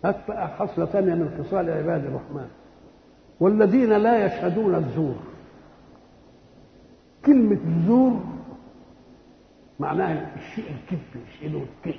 هات بقى خصلة ثانية من خصال عباد الرحمن والذين لا يشهدون الزور كلمة زور معناها الشيء الكذب يشهدوا الكذب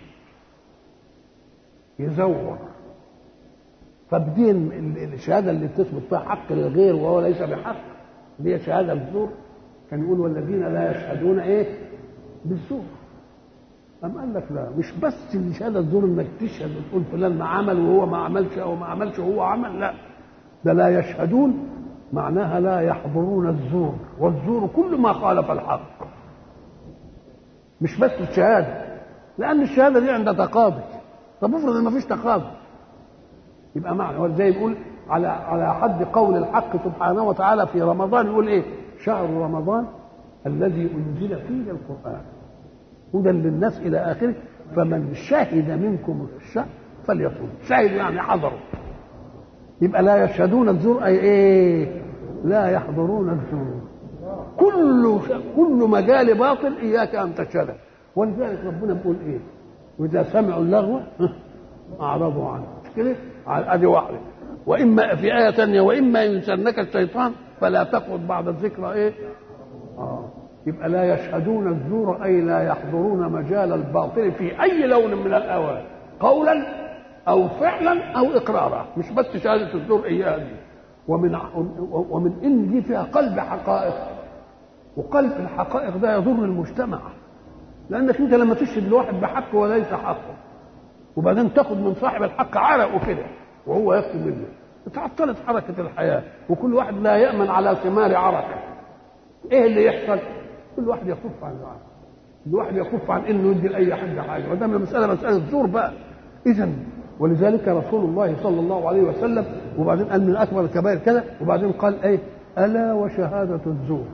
يزور فبدين الشهاده اللي بتثبت فيها حق للغير وهو ليس بحق دي شهاده الزور كان يقول والذين لا يشهدون ايه بالزور أم قال لك لا مش بس اللي شهاده الزور انك تشهد وتقول فلان ما عمل وهو ما عملش او ما عملش وهو عمل لا ده لا يشهدون معناها لا يحضرون الزور والزور كل ما خالف الحق مش بس الشهاده لان الشهاده دي عند تقاضي طب افرض ان ما فيش تقاضي يبقى معنى هو زي يقول على على حد قول الحق سبحانه وتعالى في رمضان يقول ايه شهر رمضان الذي انزل فيه القران هدى للناس الى اخره فمن شهد منكم الشهر فليصوم شهد يعني حضروا يبقى لا يشهدون الزور اي ايه لا يحضرون الزور كل كل مجال باطل اياك ان تشهده ولذلك ربنا بيقول ايه واذا سمعوا اللغو اعرضوا عنه كده ادي واحده واما في ايه ثانيه واما ينسنك الشيطان فلا تقعد بعد الذكرى ايه اه يبقى لا يشهدون الزور اي لا يحضرون مجال الباطل في اي لون من الالوان قولا او فعلا او اقرارا مش بس شهاده الزور اياها دي ومن ومن ان دي فيها قلب حقائق وقلب الحقائق ده يضر المجتمع لانك انت لما تشهد لواحد بحق وليس حقه وبعدين تاخد من صاحب الحق عرق وكده وهو ياخد منه اتعطلت حركه الحياه وكل واحد لا يامن على ثمار عرقه ايه اللي يحصل؟ كل واحد يكف عن العرق كل واحد يكف عن انه يدي لاي حد حاجه وده المساله مساله زور بقى اذا ولذلك رسول الله صلى الله عليه وسلم وبعدين قال من اكبر الكبائر كذا وبعدين قال ايه الا وشهاده الزور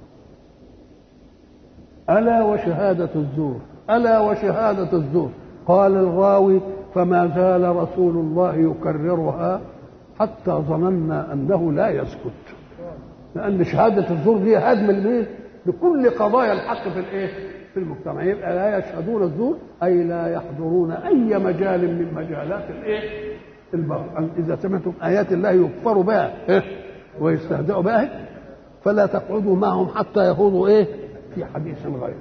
الا وشهاده الزور الا وشهاده الزور قال الراوي فما زال رسول الله يكررها حتى ظننا انه لا يسكت لان شهاده الزور دي هدم الايه لكل قضايا الحق في الايه في المجتمع يبقى لا يشهدون الزور اي لا يحضرون اي مجال من مجالات الايه الباطل اذا سمعتم ايات الله يكفر بها ويستهزئوا بها فلا تقعدوا معهم حتى يخوضوا ايه في حديث غيره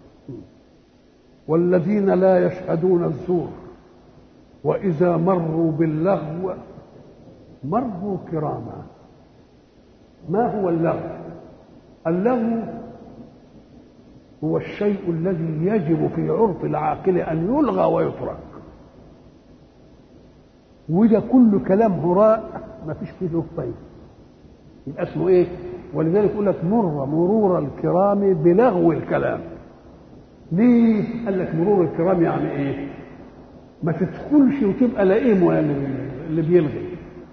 والذين لا يشهدون الزور واذا مروا باللغو مروا كراما ما هو اللغو اللغو هو الشيء الذي يجب في عرف العاقل ان يلغى ويترك وده كل كلام هراء ما فيش فيه له فايده يبقى اسمه ايه ولذلك يقول لك مر مرور الكرام بلغو الكلام ليه قال لك مرور الكرام يعني ايه ما تدخلش وتبقى لئيم اللي بيلغي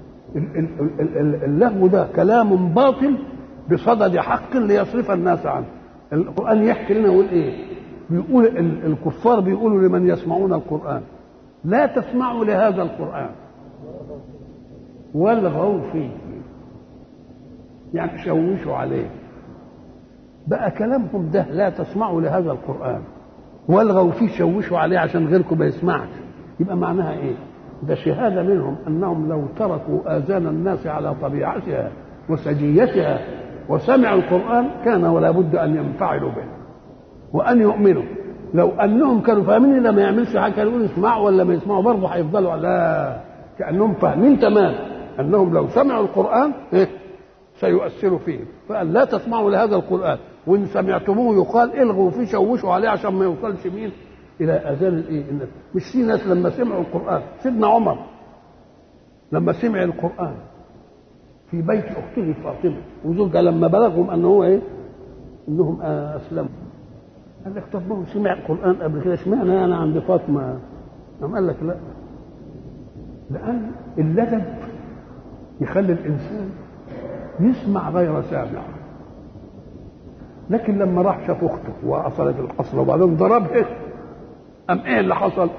اللغو ده كلام باطل بصدد حق ليصرف الناس عنه القرآن يحكي لنا يقول ايه بيقول الكفار بيقولوا لمن يسمعون القرآن لا تسمعوا لهذا القرآن والغوا فيه يعني شوشوا عليه بقى كلامهم ده لا تسمعوا لهذا القرآن والغوا فيه شوشوا عليه عشان غيركم ما يسمعش يبقى معناها ايه ده شهادة منهم أنهم لو تركوا آذان الناس على طبيعتها وسجيتها وسمعوا القرآن كان ولا بد أن ينفعلوا به وأن يؤمنوا لو أنهم كانوا فاهمين لما يعملش حاجة كانوا يقولوا اسمعوا ولا ما يسمعوا برضه هيفضلوا لا كأنهم فاهمين تمام أنهم لو سمعوا القرآن إيه سيؤثر فيهم فقال لا تسمعوا لهذا القرآن وإن سمعتموه يقال الغوا فيه شوشوا عليه عشان ما يوصلش مين الى اذان الايه مش في ناس لما سمعوا القران سيدنا عمر لما سمع القران في بيت اخته فاطمه وزوجها لما بلغهم ان هو ايه انهم اسلموا قال لك طب ما هو سمع القران قبل كده اشمعنى انا عند فاطمه قام قال لك لا لان اللدب يخلي الانسان يسمع غير سامع لكن لما راح شاف اخته واصلت الحصر وبعدين ضربها أم إيه اللي حصل؟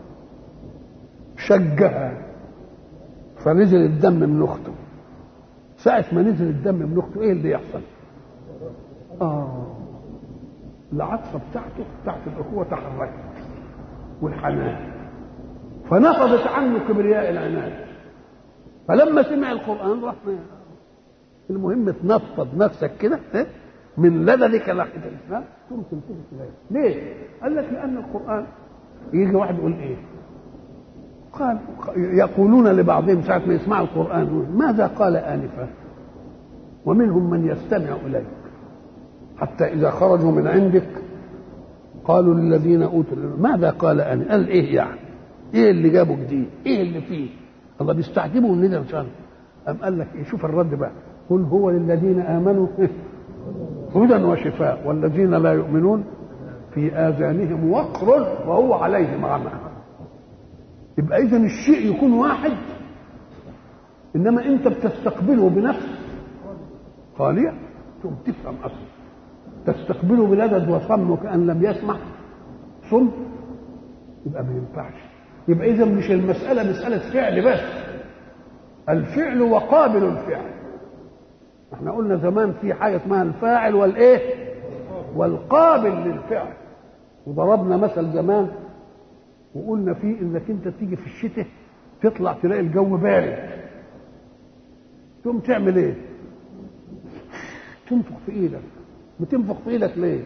شجها فنزل الدم من أخته ساعة ما نزل الدم من أخته إيه اللي يحصل؟ آه العطفة بتاعته بتاعت الأخوة تحركت والحنان فنفضت عنه كبرياء العناد فلما سمع القرآن راح المهم تنفض نفسك كده من لدنك ناحية الإسلام ثم تلتفت إليه ليه؟ قال لك لأن القرآن يجي واحد يقول إيه؟ قال يقولون لبعضهم ساعة ما يسمعوا القرآن ماذا قال آنفا؟ ومنهم من يستمع إليك حتى إذا خرجوا من عندك قالوا للذين أوتوا ماذا قال آنفا؟ قال إيه يعني؟ إيه اللي جابه جديد؟ إيه اللي فيه؟ الله بيستعجبوا من ده مش أم قال لك إيه شوف الرد بقى قل هو للذين آمنوا هدى وشفاء والذين لا يؤمنون في آذانهم وقر وهو عليهم عمى يبقى إذا الشيء يكون واحد إنما أنت بتستقبله بنفس خالية ثم تفهم أصلا تستقبله بلدد وصم وكأن لم يسمع صم يبقى ما ينفعش يبقى إذا مش المسألة مسألة فعل بس الفعل وقابل الفعل احنا قلنا زمان في حاجه اسمها الفاعل والايه والقابل للفعل وضربنا مثل زمان وقلنا فيه انك انت تيجي في الشتاء تطلع تلاقي الجو بارد تقوم تعمل ايه تنفخ في ايدك بتنفخ في ايدك ليه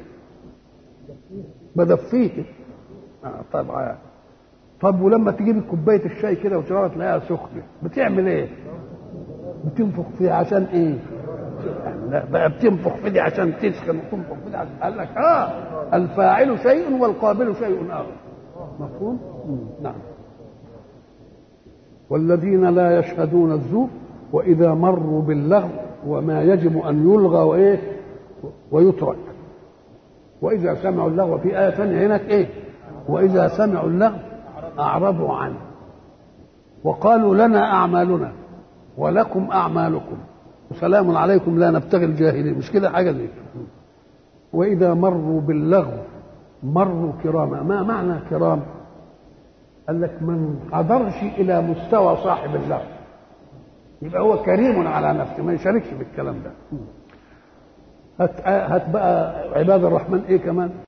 بدفيك آه طبعا طب ولما تجيب كوبايه الشاي كده وتشربها تلاقيها سخنه بتعمل ايه بتنفخ فيها عشان ايه لا بقى بتنفخ في دي عشان تسخن وتنفخ في دي عشان قال لك اه الفاعل شيء والقابل شيء اخر مفهوم؟ نعم والذين لا يشهدون الزور واذا مروا باللغو وما يجب ان يلغى وايه ويترك واذا سمعوا اللغو في ايه ثانيه هناك ايه واذا سمعوا اللغو اعرضوا عنه وقالوا لنا اعمالنا ولكم اعمالكم وسلام عليكم لا نبتغي الجاهلين مش كده حاجه زي واذا مروا باللغو مروا كراما ما معنى كرام قال لك من حضرش الى مستوى صاحب اللغو يبقى هو كريم على نفسه ما يشاركش بالكلام ده هات هات بقى عباد الرحمن ايه كمان